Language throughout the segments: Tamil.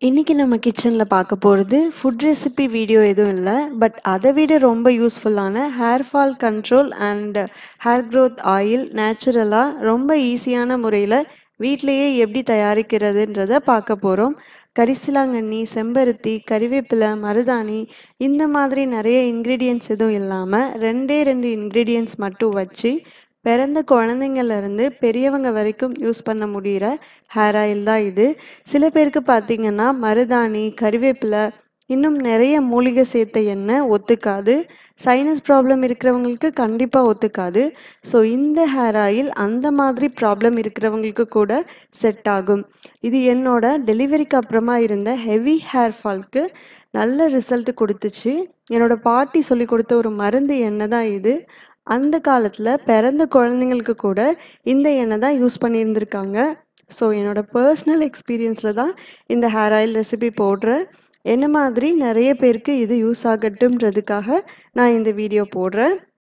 இன்னைக்கு நம்ம கிச்சன்ல பார்க்க போறது ஃபுட் ரெசிபி வீடியோ எதுவும் இல்ல. பட் அத விட ரொம்ப யூஸ்ஃபுல்லான hair fall control and hair growth oil நேச்சுரலா ரொம்ப ஈஸியான முறையில வீட்லயே எப்படி தயாரிக்கிறதுன்றத பார்க்க போறோம். கரிசலாங்கண்ணி, செம்பருத்தி, கறிவேப்பிலை, மருதாணி இந்த மாதிரி நெறைய இன்கிரீடியன்ட்ஸ் எதுவும் இல்லாம 2டே 2 இன்கிரீடியன்ட்ஸ் மட்டும் வச்சு பிறந்த குழந்தைங்கள்ல இருந்து பெரியவங்க வரைக்கும் யூஸ் பண்ண முடியிற ஹேர் ஆயில் தான் இது. சில பேருக்கு பார்த்தீங்கன்னா, மருதாணி, கறிவேப்பிலை இன்னும் நெறைய மூலிகை சேர்த்த எண்ணெய் ஒத்துக்காது. சைனஸ் ப்ராப்ளம் இருக்கிறவங்களுக்கு கண்டிப்பா ஒத்துக்காது. ஸோ இந்த ஹேர் ஆயில் அந்த மாதிரி ப்ராப்ளம் இருக்கிறவங்களுக்கு கூட செட் ஆகும். இது என்னோட டெலிவரிக்கு அப்புறமா இருந்த ஹெவி ஹேர் ஃபால்க்கு நல்ல ரிசல்ட் குடுத்துச்சு. என்னோட பாட்டி சொல்லிக் குடுத்த ஒரு மருந்து எண்ணெய் தான் இது. அந்த காலத்துல பிறந்த குழந்தைங்களுக்கு கூட இந்த எண்ணெய் தான் யூஸ் பண்ணியிருந்திருக்காங்க. ஸோ என்னோட பெர்சனல் எக்ஸ்பீரியன்ஸ்ல தான் இந்த ஹேர் ஆயில் ரெசிபி போடுறேன். என்ன மாதிரி நெறைய பேருக்கு இது யூஸ் ஆகட்டும்ன்றதுக்காக நான் இந்த வீடியோ போடுறேன்.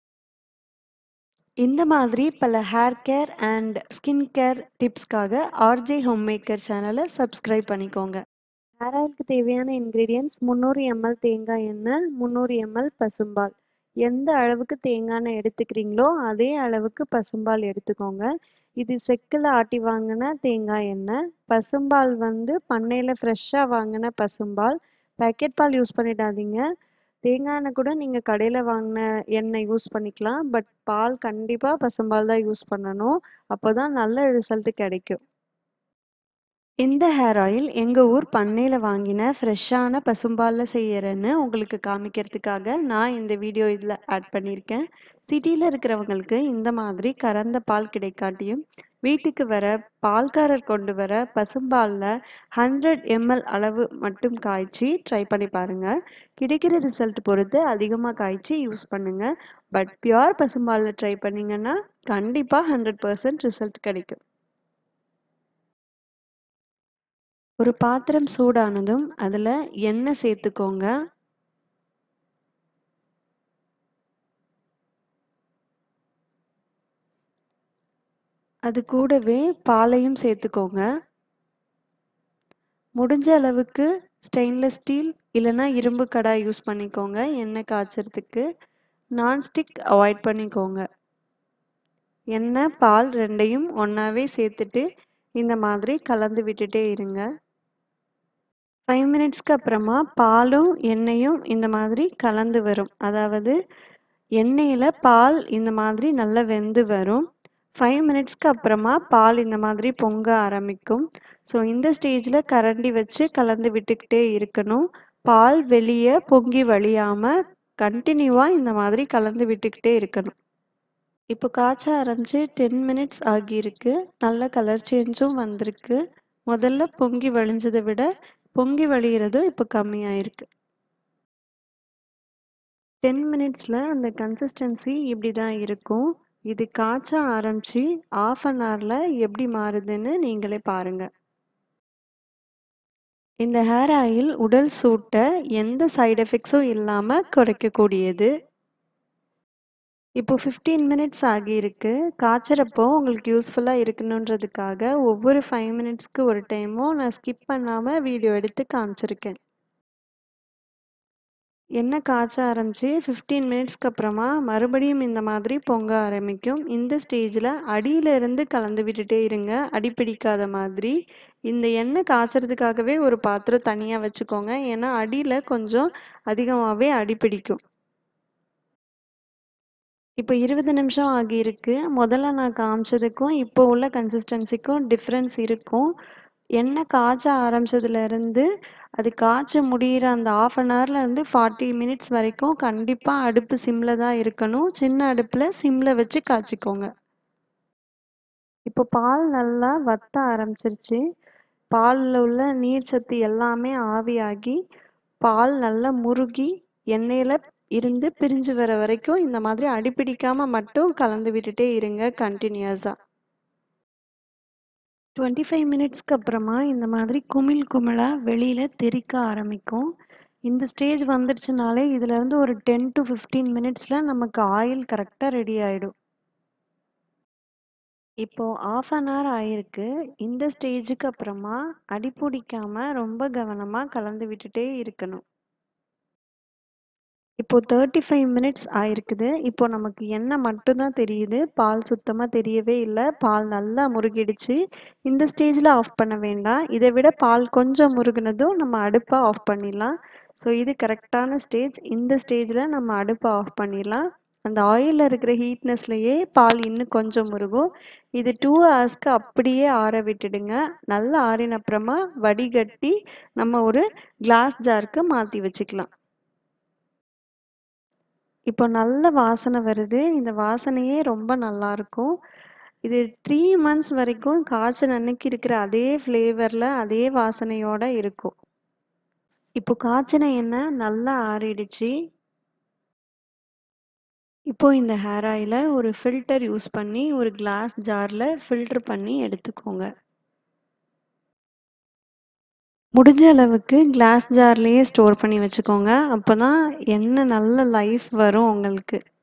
இந்த மாதிரி பல hair care and skin care டிப்ஸ்க்காக ஆர்ஜே ஹோம் மேக்கர் சேனல சப்ஸ்கிரைப் பண்ணிக்கோங்க. ஹேர் ஆயிலுக்கு தேவையான இன்கிரீடியன்ட்ஸ் 300 எம்எல் தேங்காய் எண்ணெய், 300 எம்எல் பசும்பால். எந்த அளவுக்கு தேங்காய் எண்ணெய் எடுத்துக்கிறீங்களோ அதே அளவுக்கு பசும்பால் எடுத்துக்கோங்க. இது செக்குல ஆட்டி வாங்குன தேங்காய் எண்ணெய். பசும்பால் வந்து பண்ணையில ஃப்ரெஷ்ஷா வாங்குன பசும்பால். பாக்கெட் பால் யூஸ் பண்ணிடாதீங்க. தேங்காய் எண்ணெய் கூட நீங்க கடையில வாங்குன எண்ணெய் யூஸ் பண்ணிக்கலாம். பட் பால் கண்டிப்பா பசும்பால் தான் யூஸ் பண்ணணும். அப்போதான் நல்ல ரிசல்ட் கிடைக்கும். இந்த ஹேர் ஆயில் எங்க ஊர் பண்ணையில வாங்கின ஃப்ரெஷ்ஷான பசும்பால்ல செய்யறேன்னு உங்களுக்கு காமிக்கிறதுக்காக நான் இந்த வீடியோ இதுல ஆட் பண்ணியிருக்கேன். சிட்டில இருக்கிறவங்களுக்கு இந்த மாதிரி கறந்த பால் கிடைக்காட்டியும் வீட்டுக்கு வர பால்காரர் கொண்டு வர பசும்பால்ல 100 எம்எல் அளவு மட்டும் காய்ச்சி ட்ரை பண்ணி பாருங்க. கிடைக்கிற ரிசல்ட் பொறுத்து அதிகமா காய்ச்சி யூஸ் பண்ணுங்க. பட் பியூர் பசும்பால்ல ட்ரை பண்ணீங்கன்னா கண்டிப்பா 100% ரிசல்ட் கிடைக்கும். ஒரு பாத்திரம் சூடானதும் அதுல எண்ணெய் சேர்த்துக்கோங்க. அது கூடவே பாலையும் சேர்த்துக்கோங்க. முடிஞ்ச அளவுக்கு ஸ்டெயின்லெஸ் ஸ்டீல் இல்லன்னா இரும்பு கடாய் யூஸ் பண்ணிக்கோங்க எண்ணெய் காய்ச்சறதுக்கு. நான்ஸ்டிக் அவாய்ட் பண்ணிக்கோங்க. எண்ணெய், பால் 2யும் ஒண்ணாவே சேர்த்துட்டு இந்த மாதிரி கலந்து விட்டுட்டே இருங்க. 5 மினிட்ஸ்க்கு அப்புறமா பாலும், எண்ணெயும் இந்த மாதிரி கலந்து வரும். அதாவது எண்ணெயில பால் இந்த மாதிரி நல்லா வெந்து வரும். 5 மினிட்ஸ்க்கு அப்புறமா பால் இந்த மாதிரி பொங்க ஆரம்பிக்கும். ஸோ இந்த ஸ்டேஜ்ல கரண்டி வச்சு கலந்து விட்டுக்கிட்டே இருக்கணும். பால் வெளிய பொங்கி வழியாம கன்டினியூவா இந்த மாதிரி கலந்து விட்டுக்கிட்டே இருக்கணும். இப்போ காய்ச்ச ஆரம்பிச்சு 10 மினிட்ஸ் ஆகியிருக்கு. நல்ல கலர் சேஞ்சும் வந்திருக்கு. முதல்ல பொங்கி வழிஞ்சத விட பொங்கி வழியறதும் இப்போ கம்மியாயிருக்கு. 10 மினிட்ஸ்ல அந்த கன்சிஸ்டன்சி இப்படி தான் இருக்கும். இது காய்ச்ச ஆரம்பிச்சு 1/2 அன் ஹவர்ல எப்படி மாறுதுன்னு நீங்களே பாருங்க. இந்த ஹேர் ஆயில் உடல் சூட்ட எந்த சைட் எஃபெக்ட்ஸும் இல்லாம குறைக்கக்கூடியது. இப்போ 15 மினிட்ஸ் ஆகியிருக்கு. காய்ச்சறப்போ உங்களுக்கு யூஸ்ஃபுல்லா இருக்கணுன்றதுக்காக ஒவ்வொரு 5 மினிட்ஸ்க்கு ஒரு டைமும் நான் ஸ்கிப் பண்ணாம வீடியோ எடுத்து காமிச்சிருக்கேன். எண்ணெய் காய்ச்ச ஆரம்பிச்சு 15 மினிட்ஸ்க்கு அப்புறமா மறுபடியும் இந்த மாதிரி பொங்க ஆரம்பிக்கும். இந்த ஸ்டேஜ்ல அடியில இருந்து கலந்து விட்டுட்டே இருங்க. அடி பிடிக்காத மாதிரி. இந்த எண்ணெய் காய்ச்சறதுக்காகவே ஒரு பாத்திரம் தனியா வச்சுக்கோங்க. ஏன்னா அடியில கொஞ்சம் அதிகமாவே அடி பிடிக்கும். இப்போ 20 நிமிஷம் ஆகியிருக்கு. முதல்ல நான் காமிச்சதுக்கும் இப்போ உள்ள கன்சிஸ்டன்சிக்கும் டிஃபரன்ஸ் இருக்கும். எண்ணெய் காய்ச்ச ஆரம்பிச்சதுல இருந்து அது காய்ச்ச முடியிற அந்த 1/2 அன் ஹவர்ல இருந்து 40 மினிட்ஸ் வரைக்கும் கண்டிப்பா அடுப்பு சிம்ல தான் இருக்கணும். சின்ன அடுப்புல சிம்ல வச்சு காய்ச்சிக்கோங்க. இப்போ பால் நல்லா வத்த ஆரம்பிச்சிருச்சு. பால்ல உள்ள நீர் சத்து எல்லாமே ஆவியாகி பால் நல்லா முறுகி எண்ணெயில இருந்து பிரிஞ்சு வர வரைக்கும் இந்த மாதிரி அடி பிடிக்காம மட்டும் கலந்து விட்டுட்டே இருங்க கன்டினியூஸா. 25 மினிட்ஸ்க்கு அப்புறமா இந்த மாதிரி குமிழ் குமிழா வெளியில தெறிக்க ஆரம்பிக்கும். இந்த ஸ்டேஜ் வந்துடுச்சுனாலே இதுல இருந்து ஒரு 10 டூ 15 மினிட்ஸ்ல நமக்கு ஆயில் கரெக்ட்டா ரெடி ஆயிடும். இப்போ ஹாஃப் அன் ஹவர் ஆயிருக்கு. இந்த ஸ்டேஜுக்கு அப்புறமா அடி புடிக்காம ரொம்ப கவனமா கலந்து விட்டுட்டே இருக்கணும். இப்போ 35 மினிட்ஸ் ஆயிருக்குது. இப்போ நமக்கு எண்ணெய் மட்டும் தான் தெரியுது. பால் சுத்தமா தெரியவே இல்ல. பால் நல்லா முருகிடுச்சு. இந்த ஸ்டேஜ்ல ஆஃப் பண்ண வேண்டாம். இதை விட பால் கொஞ்சம் முருகுனதும் நம்ம அடுப்ப ஆஃப் பண்ணிடலாம். ஸோ இது கரெக்டான ஸ்டேஜ். இந்த ஸ்டேஜ்ல நம்ம அடுப்ப ஆஃப் பண்ணிடலாம். அந்த ஆயில்ல இருக்கிற ஹீட்னஸ்லயே பால் இன்னும் கொஞ்சம் முருகும். இது 2 ஹவர்ஸ்க்கு அப்படியே ஆற விட்டுடுங்க. நல்லா ஆறின அப்புறமா வடிகட்டி நம்ம ஒரு கிளாஸ் ஜாருக்கு மாத்தி வச்சுக்கலாம். இப்போ நல்ல வாசனை வருது. இந்த வாசனையே ரொம்ப நல்லாருக்கும். இது 3 மந்த்ஸ் வரைக்கும் காய்ச்சின அன்னைக்கு இருக்கிற அதே ஃப்ளேவர்ல, அதே வாசனையோட இருக்கும். இப்போ காய்ச்சின எண்ணெய் நல்லா ஆறிடுச்சு. இப்போ இந்த ஹேர் ஆயில ஒரு ஃபில்டர் யூஸ் பண்ணி ஒரு கிளாஸ் ஜார்ல ஃபில்டர் பண்ணி எடுத்துக்கோங்க. முடிஞ்ச அளவுக்கு கிளாஸ் ஜார்லயே ஸ்டோர் பண்ணி வச்சுக்கோங்க. அப்பதான் எண்ணெய் நல்ல லைஃப் வரும் உங்களுக்கு.